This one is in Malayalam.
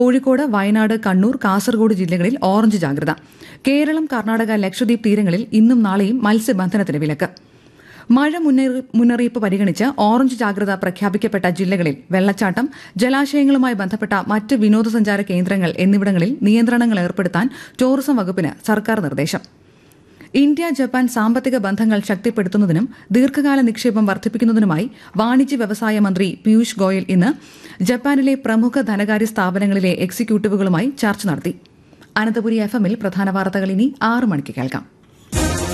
കോഴിക്കോട് വയനാട് കണ്ണൂർ കാസർഗോഡ് ജില്ലകളിൽ ഓറഞ്ച് ജാഗ്രത കേരളം കർണാടക ലക്ഷദ്വീപ് തീരങ്ങളിൽ ഇന്നും നാളെയും മത്സ്യബന്ധനത്തിന് വിലക്ക് മഴ മുന്നറി- മുന്നറിയിപ്പ് പരിഗണിച്ച് ഓറഞ്ച് ജാഗ്രത പ്രഖ്യാപിക്കപ്പെട്ട ജില്ലകളിൽ വെള്ളച്ചാട്ടം ജലാശയങ്ങളുമായി ബന്ധപ്പെട്ട മറ്റ് വിനോദസഞ്ചാര കേന്ദ്രങ്ങൾ എന്നിവിടങ്ങളിൽ നിയന്ത്രണങ്ങൾ ഏർപ്പെടുത്താൻ ടൂറിസം വകുപ്പിന് സർക്കാർ നിർദ്ദേശം ഇന്ത്യ ജപ്പാൻ സാമ്പത്തിക ബന്ധങ്ങൾ ശക്തിപ്പെടുത്തുന്നതിനും ദീർഘകാല നിക്ഷേപം വർദ്ധിപ്പിക്കുന്നതിനുമായി വാണിജ്യ വ്യവസായ മന്ത്രി പീയൂഷ് ഗോയൽ ഇന്ന് ജപ്പാനിലെ പ്രമുഖ ധനകാര്യ സ്ഥാപനങ്ങളിലെ എക്സിക്യൂട്ടീവുകളുമായി ചർച്ച നടത്തി അനന്തപുരി എഫ് എമ്മിൽ പ്രധാന വാർത്തകൾ ഇനി ആറ് മണിക്ക് കേൾക്കാം